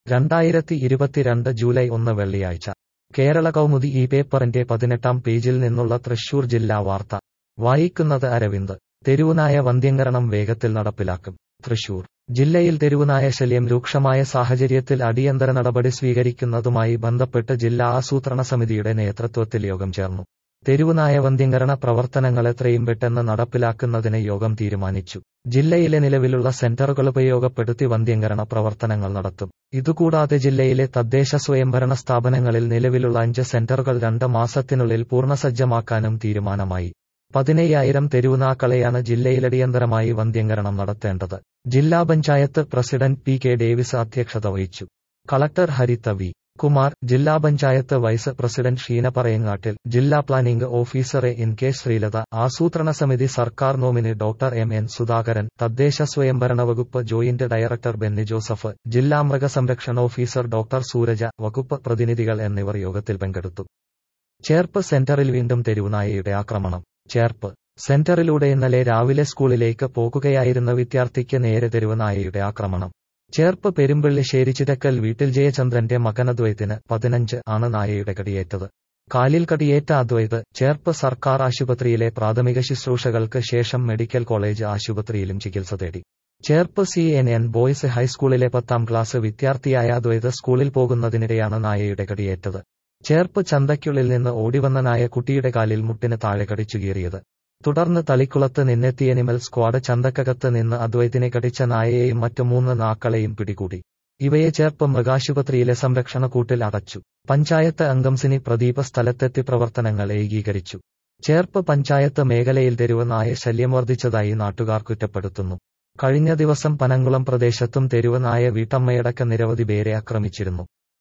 രണ്ടായിരത്തി ഇരുപത്തിരണ്ട് ജൂലൈ ഒന്ന് വെള്ളിയാഴ്ച കേരള കൗമുദി ഈ പേപ്പറിന്റെ പതിനെട്ടാം പേജിൽ നിന്നുള്ള തൃശൂർ ജില്ലാ വാർത്ത വായിക്കുന്നത് അരവിന്ദ് തെരുവുനായ വന്ധ്യംകരണം വേഗത്തിൽ നടപ്പിലാക്കും തൃശൂർ ജില്ലയിൽ തെരുവുനായ ശല്യം രൂക്ഷമായ സാഹചര്യത്തിൽ അടിയന്തര നടപടി സ്വീകരിക്കുന്നതുമായി ബന്ധപ്പെട്ട് ജില്ലാ ആസൂത്രണ സമിതിയുടെ നേതൃത്വത്തിൽ യോഗം ചേർന്നു തെരുവുനായ വന്ധ്യംകരണ പ്രവർത്തനങ്ങൾ എത്രയും പെട്ടെന്ന് നടപ്പിലാക്കുന്നതിന് യോഗം തീരുമാനിച്ചു ജില്ലയിലെ നിലവിലുള്ള സെന്ററുകൾ ഉപയോഗപ്പെടുത്തി വന്ധ്യംകരണ പ്രവർത്തനങ്ങൾ നടത്തും ഇതുകൂടാതെ ജില്ലയിലെ തദ്ദേശ സ്വയംഭരണ സ്ഥാപനങ്ങളിൽ നിലവിലുള്ള അഞ്ച് സെന്ററുകൾ രണ്ട് മാസത്തിനുള്ളിൽ പൂർണ്ണസജ്ജമാക്കാനും തീരുമാനമായി പതിനയ്യായിരം തെരുവുനാക്കളെയാണ് ജില്ലയിലടിയന്തരമായി വന്ധ്യംകരണം നടത്തേണ്ടത് ജില്ലാ panchayat president P K Davis അധ്യക്ഷത വഹിച്ചു കളക്ടർ ഹരിത വി കുമാർ ജില്ലാ പഞ്ചായത്ത് വൈസ് പ്രസിഡന്റ് ഷീന പറയങ്ങാട്ടിൽ ജില്ലാ planning officer N K Sreelatha ആസൂത്രണ സമിതി സർക്കാർ nominee doctor M N Sudhakaran തദ്ദേശ സ്വയംഭരണ വകുപ്പ് ജോയിന്റ് ഡയറക്ടർ ബെന്നി ജോസഫ് ജില്ലാ മൃഗസംരക്ഷണ ഓഫീസർ ഡോക്ടർ സൂരജ വകുപ്പ് പ്രതിനിധികൾ എന്നിവർ യോഗത്തിൽ പങ്കെടുത്തു ചേർപ്പ് സെന്ററിൽ വീണ്ടും തെരുവുനായയുടെ ആക്രമണം ചേർപ്പ് സെന്ററിലൂടെ ഇന്നലെ രാവിലെ സ്കൂളിലേക്ക് പോകുകയായിരുന്ന വിദ്യാർത്ഥിക്ക് നേരെ തെരുവുനായയുടെ ആക്രമണം ചേർപ്പ് പെരുമ്പള്ളിശ്ശേരി ചിറ്റക്കൽ വീട്ടിൽ ജയചന്ദ്രന്റെ മകൻ അദ്വൈത്തിന് പതിനഞ്ച് ആണ് നായയുടെ കടിയേറ്റത് കാലിൽ കടിയേറ്റ അദ്വൈത് ചേർപ്പ് സർക്കാർ ആശുപത്രിയിലെ പ്രാഥമിക ശുശ്രൂഷകൾക്ക് ശേഷം മെഡിക്കൽ കോളേജ് ആശുപത്രിയിലും ചികിത്സ തേടി Cherpu C N N boys ഹൈസ്കൂളിലെ പത്താം ക്ലാസ് വിദ്യാർത്ഥിയായ അദ്വൈത് സ്കൂളിൽ പോകുന്നതിനിടെയാണ് നായയുടെ കടിയേറ്റത് ചേർപ്പ് ചന്തയ്ക്കുള്ളിൽ നിന്ന് ഓടിവന്ന നായ കുട്ടിയുടെ കാലിൽ മുട്ടിന് താഴെ കടിച്ചു കീറിയത് തുടർന്ന് തളിക്കുളത്ത് നിന്നെത്തിയ നിമൽ സ്ക്വാഡ് ചന്തക്കകത്ത് നിന്ന് അദ്വൈതിനെ കടിച്ച നായയെയും മറ്റു മൂന്ന് നാക്കളെയും പിടികൂടി ഇവയെ ചേർപ്പ് മൃഗാശുപത്രിയിലെ സംരക്ഷണ കൂട്ടിൽ അടച്ചു പഞ്ചായത്ത് അംഗം സിനി പ്രദീപ സ്ഥലത്തെത്തി പ്രവർത്തനങ്ങൾ ഏകീകരിച്ചു ചേർപ്പ് പഞ്ചായത്ത് മേഖലയിൽ തെരുവ് നായ ശല്യം വർദ്ധിച്ചതായി നാട്ടുകാർ കുറ്റപ്പെടുത്തുന്നു കഴിഞ്ഞ ദിവസം പനങ്കുളം പ്രദേശത്തും തെരുവ് നായ വീട്ടമ്മയടക്കം നിരവധി പേരെ ആക്രമിച്ചിരുന്നു